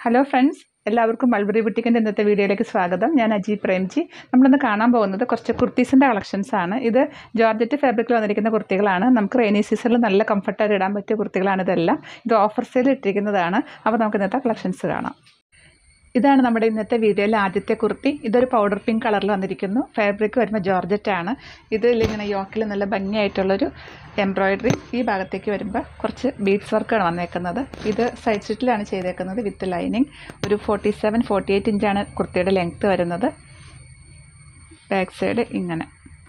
hello friends എല്ലാവർക്കും mulberry ബുട്ടിക്കിൻ്റെ ഇന്നത്തെ വീഡിയോയിലേക്ക് സ്വാഗതം ഞാൻ അജി പ്രേംജി നമ്മളിന്ന് കാണാൻ പോകുന്നത് കുറച്ച് കുർത്തീസിൻ്റെ കളക്ഷൻസ് ആണ് ഇത് ജോർജറ്റ് ഫാബ്രിക്കിൽ വന്നിരിക്കുന്ന കുർത്തികളാണ് നമുക്ക് റെയിനി സീസണിൽ നല്ല കംഫർട്ടായിട്ട് ഇടാൻ പറ്റിയ കുർത്തികളാണ് ഇതെല്ലാം ഇത് ഓഫർ സെയിൽ ഇട്ടിരിക്കുന്നതാണ് അപ്പോൾ നമുക്ക് ഇന്നത്തെ കളക്ഷൻസ് കാണാം ഇതാണ് നമ്മുടെ ഇന്നത്തെ വീഡിയോയിലെ ആദ്യത്തെ കുർത്തി ഇതൊരു പൗഡർ പിങ്ക് കളറിൽ വന്നിരിക്കുന്നു ഫാബ്രിക് വരുമ്പോൾ ജോർജറ്റ് ആണ് ഇതിലിങ്ങനെ യോക്കിൽ നല്ല ഭംഗിയായിട്ടുള്ളൊരു എംബ്രോയിഡറി ഈ ഭാഗത്തേക്ക് വരുമ്പോൾ കുറച്ച് ബീഡ്സ് വർക്കാണ് വന്നേക്കുന്നത് ഇത് സൈഡ് സ്റ്റിറ്റിലാണ് ചെയ്തേക്കുന്നത് വിത്ത് ലൈനിങ് ഒരു ഫോർട്ടി സെവൻ ഫോർട്ടി എയ്റ്റ് ഇഞ്ചാണ് കുർത്തിയുടെ ലെങ്ത്ത് വരുന്നത് ബാക്ക് സൈഡ് ഇങ്ങനെ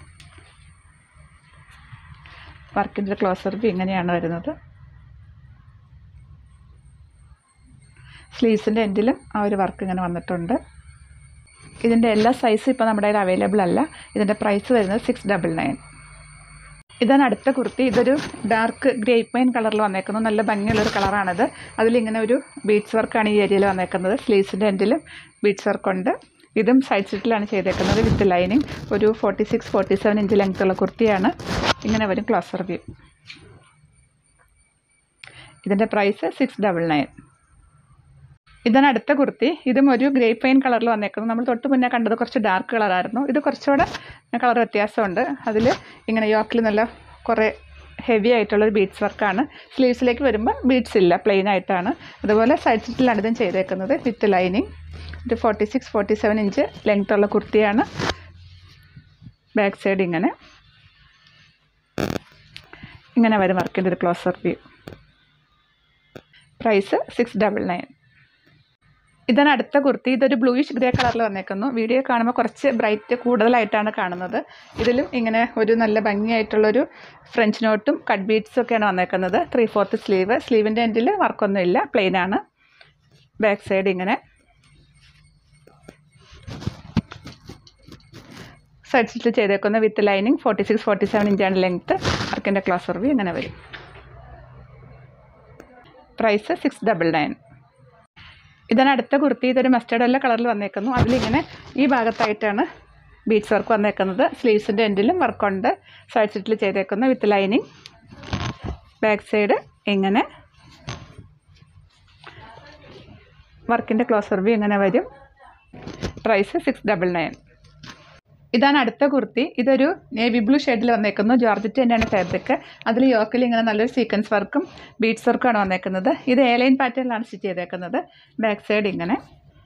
വർക്കിൻ്റെ ക്ലോസർ ബി ഇങ്ങനെയാണ് വരുന്നത് സ്ലീവ്സിൻ്റെ എൻഡിലും ആ ഒരു വർക്ക് ഇങ്ങനെ വന്നിട്ടുണ്ട് ഇതിൻ്റെ എല്ലാ സൈസും ഇപ്പോൾ നമ്മുടെ കയ്യിൽ അവൈലബിൾ അല്ല ഇതിൻ്റെ പ്രൈസ് വരുന്നത് സിക്സ് ഡബിൾ നയൻ ഇതാണ് അടുത്ത കുർത്തി ഇതൊരു ഡാർക്ക് ഗ്രേപ്പ് മൈൻ കളറിൽ വന്നേക്കുന്നു നല്ല ഭംഗിയുള്ളൊരു കളറാണിത് അതിലിങ്ങനെ ഒരു ബീഡ്സ് വർക്കാണ് ഈ ഏരിയയിൽ വന്നേക്കുന്നത് സ്ലീവ്സിൻ്റെ എൻഡിലും ബീഡ്സ് വർക്കുണ്ട് ഇതും സൈഡ് സ്റ്റിറ്റിലാണ് ചെയ്തേക്കുന്നത് വിത്ത് ലൈനിങ് ഒരു forty six forty seven inch length ഉള്ള കുർത്തിയാണ് ഇങ്ങനെ വരും ക്ലോസർ വ്യൂ ഇതിൻ്റെ പ്രൈസ് സിക്സ് ഡബിൾ നയൻ ഇതാണ് അടുത്ത കുർത്തി ഇതും ഒരു ഗ്രേ പെയിൻ കളറിൽ വന്നേക്കുന്നത് നമ്മൾ തൊട്ട് മുന്നേ കണ്ടത് കുറച്ച് ഡാർക്ക് കളറായിരുന്നു ഇത് കുറച്ചുകൂടെ കളർ വ്യത്യാസമുണ്ട് അതിൽ ഇങ്ങനെ യോക്കിൽ നല്ല കുറേ ഹെവി ആയിട്ടുള്ളൊരു ബീഡ്സ് വർക്കാണ് സ്ലീവ്സിലേക്ക് വരുമ്പോൾ ബീഡ്സ് ഇല്ല പ്ലെയിൻ ആയിട്ടാണ് അതുപോലെ സൈഡ് സ്റ്റിറ്റിലാണ് ഇതും ചെയ്തേക്കുന്നത് വിത്ത് ലൈനിങ് ഒരു forty six forty seven inch length ഉള്ള കുർത്തിയാണ് ബാക്ക് സൈഡ് ഇങ്ങനെ ഇങ്ങനെ വരും വർക്കിൻ്റെ ഒരു closer view price six double nine ഇതാണ് അടുത്ത കുർത്തി ഇതൊരു ബ്ലൂയിഷ് ഗ്രേ കളറിൽ വന്നേക്കുന്നു വീഡിയോ കാണുമ്പോൾ കുറച്ച് ബ്രൈറ്റ് കൂടുതലായിട്ടാണ് കാണുന്നത് ഇതിലും ഇങ്ങനെ ഒരു നല്ല ഭംഗിയായിട്ടുള്ളൊരു ഫ്രഞ്ച് നോട്ടും കട്ട് ബീഡ്സും ഒക്കെയാണ് വന്നേക്കുന്നത് ത്രീ ഫോർത്ത് സ്ലീവ് സ്ലീവിൻ്റെ എൻഡിൽ വർക്കൊന്നുമില്ല പ്ലെയിൻ ആണ് ബാക്ക് സൈഡ് ഇങ്ങനെ സൈഡ് സ്റ്റിച്ച് ചെയ്തേക്കുന്ന with lining forty six forty seven ഇഞ്ചാണ് ലെങ്ത്ത് വർക്കിൻ്റെ ക്ലോസർ വ്യൂ ഇങ്ങനെ വരും പ്രൈസ് സിക്സ് ഡബിൾ നയൻ ഇതാണ് അടുത്ത കുർത്തി ഇതൊരു മസ്റ്റേർഡ് എല്ലാം കളറിൽ വന്നേക്കുന്നു അതിലിങ്ങനെ ഈ ഭാഗത്തായിട്ടാണ് ബീഡ്സ് വർക്ക് വന്നേക്കുന്നത് സ്ലീവ്സിൻ്റെ എൻഡിലും വർക്കുണ്ട് സൈഡ് സ്റ്റിറ്റിൽ ചെയ്തേക്കുന്നു വിത്ത് ലൈനിങ് ബാക്ക് സൈഡ് ഇങ്ങനെ വർക്കിൻ്റെ ക്ലോസർ വ്യൂ ഇങ്ങനെ വരും പ്രൈസ് സിക്സ് ഡബിൾ നയൻ ഇതാണ് അടുത്ത കുർത്തി ഇതൊരു നേവി ബ്ലൂ ഷെയ്ഡിൽ വന്നേക്കുന്നു ജോർജറ്റ് തന്നെയാണ് ഫാബ്രിക് അതിൽ യോക്കിൽ ഇങ്ങനെ നല്ലൊരു സീക്വൻസ് വർക്കും ബീഡ്സ് വർക്കുമാണ് വന്നേക്കുന്നത് ഇത് ഏലൈൻ പാറ്റേണിലാണ് സ്റ്റിച്ച് ചെയ്തേക്കുന്നത് ബാക്ക് സൈഡ് ഇങ്ങനെ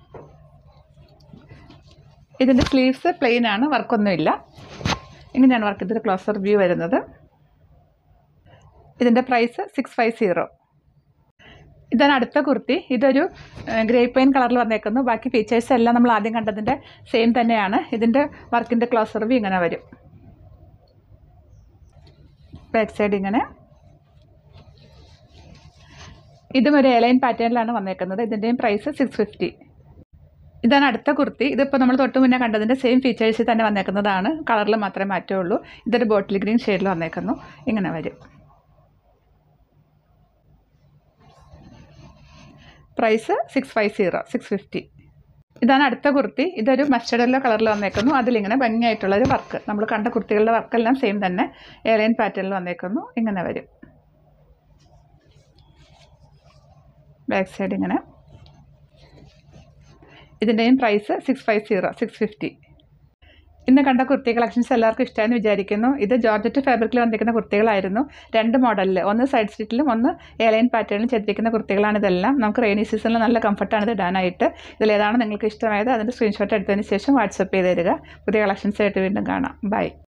ഇതിൻ്റെ സ്ലീവ്സ് പ്ലെയിൻ ആണ് വർക്കൊന്നുമില്ല ഇങ്ങനെയാണ് വർക്ക് ഇതിൻ്റെ ക്ലോസർ വ്യൂ വരുന്നത് ഇതിൻ്റെ പ്രൈസ് സിക്സ് ഫൈവ് സീറോ ഇതാണ് അടുത്ത കുർത്തി ഇതൊരു ഗ്രേ പെയിൻ കളറിൽ വന്നേക്കുന്നു ബാക്കി ഫീച്ചേഴ്സ് എല്ലാം നമ്മൾ ആദ്യം കണ്ടതിൻ്റെ സെയിം തന്നെയാണ് ഇതിൻ്റെ വർക്കിൻ്റെ ക്ലോസർ വ്യൂ ഇങ്ങനെ വരും ബാക്ക് സൈഡ് ഇങ്ങനെ ഇതും ഒരു എലൈൻ പാറ്റേണിലാണ് വന്നേക്കുന്നത് ഇതിൻ്റെയും പ്രൈസ് സിക്സ് ഫിഫ്റ്റി ഇതാണ് അടുത്ത കുർത്തി ഇതിപ്പോൾ നമ്മൾ തൊട്ട് മുന്നേ കണ്ടതിൻ്റെ സെയിം ഫീച്ചേഴ്സിൽ തന്നെ വന്നേക്കുന്നതാണ് കളറിൽ മാത്രമേ മാറ്റമുള്ളൂ ഇതൊരു ബോട്ടിൽ ഗ്രീൻ ഷെയ്ഡിൽ വന്നേക്കുന്നു ഇങ്ങനെ വരും price six five zero six fifty ഇതാണ് അടുത്ത കുർത്തി ഇതൊരു മസ്റ്റർഡ് യെല്ലോ കളറിൽ വന്നേക്കുന്നു അതിലിങ്ങനെ ഭംഗിയായിട്ടുള്ളൊരു വർക്ക് നമ്മൾ കണ്ട കുർത്തികളുടെ വർക്കെല്ലാം സെയിം തന്നെ ഏലൈൻ പാറ്റേണിൽ വന്നേക്കുന്നു ഇങ്ങനെ വരും ബാക്ക് സൈഡ് ഇങ്ങനെ ഇതിൻ്റെയും price six five zero six fifty ഇന്ന് കണ്ട കുർത്തി കളക്ഷൻസ് എല്ലാവർക്കും ഇഷ്ടമായെന്ന് വിചാരിക്കുന്നു ഇത് ജോർജറ്റ് ഫാബ്രിക്കിൽ വന്നിരിക്കുന്ന കുർത്തികളായിരുന്നു രണ്ട് മോഡലിൽ ഒന്ന് സൈഡ് സ്റ്റിറ്റിലും ഒന്ന് എയർലൈൻ പാറ്റേണിലും ചെയ്തിരിക്കുന്ന കുർത്തികളാണ് ഇതെല്ലാം നമുക്ക് റെയിനി സീസണിൽ നല്ല കംഫർട്ടാണ് ഇത് ഇടാനായിട്ട് ഇതിലേതാണ് നിങ്ങൾക്ക് ഇഷ്ടമായത് അതിൻ്റെ സ്ക്രീൻഷോട്ട് എടുത്തതിന് ശേഷം വാട്സപ്പ് ചെയ്ത് തരിക പുതിയ കളക്ഷൻസ് ആയിട്ട് വീണ്ടും കാണാം ബൈ